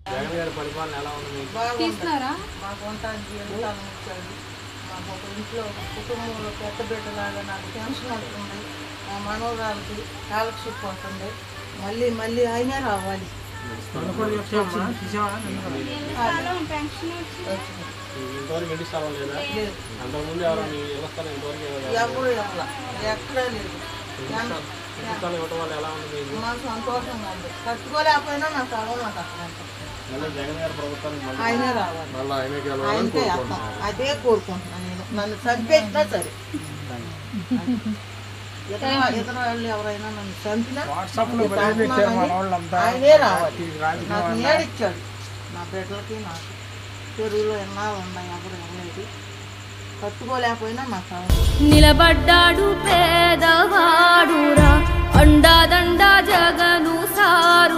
జగన్ గారి పరిపాలన ఎలా ఉంది మీకు తీస్తున్నారా మాకు వంటానికి వెళ్తాను ఇచ్చాడు మాకు ఒక ఇంట్లో కుటుంబంలో పెద్ద బిడ్డలాగా నాకు టెన్షన్ అవుతుంది మా మనోరాలకి స్కాలర్షిప్ వస్తుంది మళ్ళీ మళ్ళీ అయినా రావాలి పెన్షన్ వచ్చి ఇంతవరకు ఇంటి స్థలం లేదా లేదు అంతకుముందు ఎవరు మీ వ్యవస్థను ఇంతవరకు ఎవరు- ఎప్పుడు ఇవ్వాల ఎక్కడా లేదు ఇంటి స్థలం ఇవ్వటం వల్ల ఎలా ఉంది మీకు మాకు సంతోషంగా ఉంది కట్టుకోలేకపోయినా నాకు అవ్వమాట మళ్ళీ జగన్ గారి ప్రభుత్వానికి మళ్ళీ ఆయనే రావాలి మళ్ళీ ఆయనకి ఆయనకే అర్థం అదే కోరుకుంటున్నాను నేను నన్ను చంపేసినా సరే ఇతర ఇతర వాళ్ళు ఎవరైనా నన్ను చంపినా ఆయనే రావాలి నాకు నేడిచ్చాడు నా బిడ్డలకి నాకు చెరువులో ఎన్నాళ్ళు ఉన్నాయి ఎవరు ఇవ్వలేదు కట్టుకోలేకపోయినా నాకు కావాలి నిలబడ్డాడు పేదవాడురా అండాదండా జగను సారు